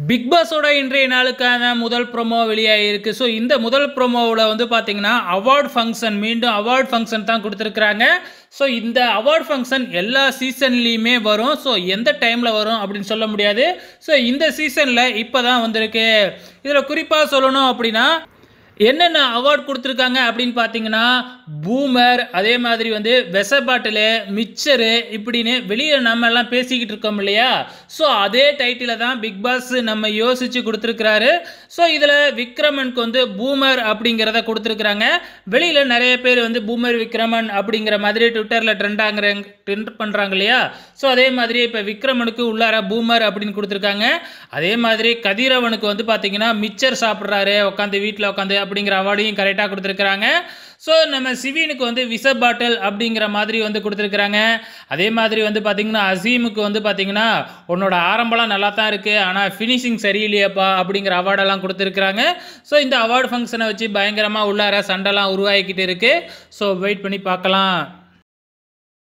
big பாஸோட இன்றைய நாளுக்கான முதல் ப்ரோமோ வெளியாகிருக்கு ஸோ இந்த முதல் ப்ரோமோவில் வந்து பார்த்தீங்கன்னா அவார்ட் ஃபங்க்ஷன் மீண்டும் அவார்ட் ஃபங்க்ஷன் தான் கொடுத்துருக்குறாங்க ஸோ இந்த அவார்ட் ஃபங்க்ஷன் எல்லா சீசன்லேயுமே வரும் ஸோ எந்த டைமில் வரும் அப்படின்னு சொல்ல முடியாது ஸோ இந்த சீசனில் இப்போ தான் வந்திருக்கு இதில் குறிப்பாக சொல்லணும் அப்படின்னா என்னென்ன அவார்ட் கொடுத்துருக்காங்க அப்படின்னு பார்த்தீங்கன்னா பூமர் அதே மாதிரி வந்து வெச பாட்டிலு மிக்சரு இப்படின்னு வெளியே நம்ம எல்லாம் பேசிக்கிட்டு இருக்கோம் இல்லையா ஸோ அதே டைட்டில தான் பிக் பாஸ் நம்ம யோசித்து கொடுத்துருக்குறாரு ஸோ இதில் விக்ரமனுக்கு வந்து பூமர் அப்படிங்கிறத கொடுத்துருக்குறாங்க வெளியில் நிறைய பேர் வந்து பூமர் விக்ரமன் அப்படிங்கிற மாதிரி ட்விட்டரில் ட்ரெண்ட் ஆகுற ட்ரெண்ட் பண்ணுறாங்க இல்லையா ஸோ அதே மாதிரி இப்போ விக்ரமனுக்கு உள்ளார பூமர் அப்படின்னு கொடுத்துருக்காங்க அதே மாதிரி கதிரவனுக்கு வந்து பார்த்தீங்கன்னா மிச்சர் சாப்பிட்றாரு உட்காந்து வீட்டில் உட்காந்து அப்படிங்கிற அவார்டையும் கரெக்டாக கொடுத்துருக்குறாங்க ஸோ நம்ம சிவினுக்கு வந்து விச பாட்டில் அப்படிங்கிற மாதிரி வந்து கொடுத்துருக்குறாங்க அதே மாதிரி வந்து பார்த்திங்கன்னா அசீமுக்கு வந்து பார்த்திங்கன்னா உன்னோட ஆரம்பம்லாம் நல்லா தான் இருக்குது ஆனால் ஃபினிஷிங் சரியில்லையப்பா அப்படிங்கிற அவார்டெல்லாம் கொடுத்துருக்குறாங்க ஸோ இந்த அவார்டு ஃபங்க்ஷனை வச்சு பயங்கரமாக உள்ளார சண்டைலாம் உருவாகிக்கிட்டு இருக்குது ஸோ வெயிட் பண்ணி பார்க்கலாம்